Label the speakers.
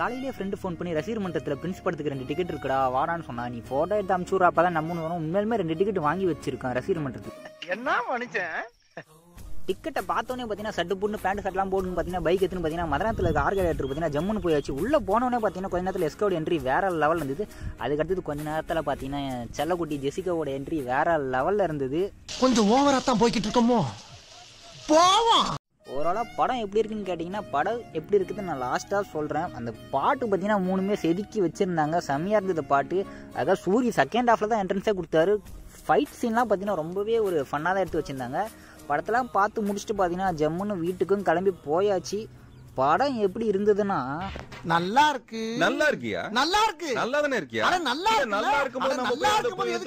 Speaker 1: காலையிலேயே friend phone பண்ணி ரசிகர் மன்றத்தில் பிரின்ஸ் படத்துக்கு ரெண்டு டிக்கெட் இருக்குடா வாடான்னு சொன்னா நீ ஃபோட்டோ எடுத்து அமுச்சுடுறா அப்போ தான் நம்ம வரும் உண்மையிலுமே ரெண்டு டிக்கெட் வாங்கி வச்சிருக்கேன் ரசிகர் மன்றத்துக்கு
Speaker 2: என்ன மனுஷன்
Speaker 1: டிக்கெட்டை பார்த்தோன்னே பார்த்தீங்கன்னா சட்டு புண்ணு பேண்ட் ஷர்ட்லாம் போட்டுன்னு பார்த்தீங்கன்னா பைக் எடுத்துன்னு பார்த்தீங்கன்னா மதுராத்தில் இருக்க ஆர்கே தேட்டர் பார்த்தீங்கன்னா ஜம்முன்னு போயாச்சு உள்ளே போனோடனே பார்த்தீங்கன்னா கொஞ்ச நேரத்தில் எஸ்கோட என்ட்ரி வேற லெவலில் இருந்தது அதுக்கடுத்தது கொஞ்ச நேரத்தில் பார்த்தீங்கன்னா செல்லக்குட்டி ஜெசிகாவோட என்ட்ரி வேற லெவலில் இருந்தது
Speaker 3: கொஞ்சம் ஓவரா தான் போய்கிட்டு இருக்கோமோ போவோம்
Speaker 1: ஓவராலாக படம் எப்படி இருக்குன்னு கேட்டிங்கன்னா படம் எப்படி இருக்குதுன்னு நான் லாஸ்ட்டாக சொல்கிறேன் அந்த பாட்டு பார்த்தீங்கன்னா மூணுமே செதுக்கி வச்சுருந்தாங்க செம்மையாக இருந்தது பாட்டு அதாவது சூரிய செகண்ட் ஹாஃபில் தான் என்ட்ரன்ஸே கொடுத்தாரு ஃபைட் சீன்லாம் பார்த்தீங்கன்னா ரொம்பவே ஒரு ஃபன்னாக தான் எடுத்து வச்சுருந்தாங்க படத்தெல்லாம் பார்த்து முடிச்சுட்டு பார்த்தீங்கன்னா ஜம்முன்னு வீட்டுக்கும் கிளம்பி போயாச்சு படம் எப்படி இருந்ததுன்னா
Speaker 3: நல்லா இருக்கு
Speaker 4: நல்லா இருக்கியா
Speaker 3: நல்லா இருக்கு
Speaker 4: நல்லா தானே இருக்கியா
Speaker 3: அட நல்லா
Speaker 4: இல்ல,
Speaker 3: இருக்குல்ல?
Speaker 4: நல்லா இருக்கும்போது
Speaker 3: அட
Speaker 4: நம்ம
Speaker 3: நல்லா
Speaker 4: போய் அதை
Speaker 3: இருக்கும்போது
Speaker 4: போய்
Speaker 3: எதுக்கு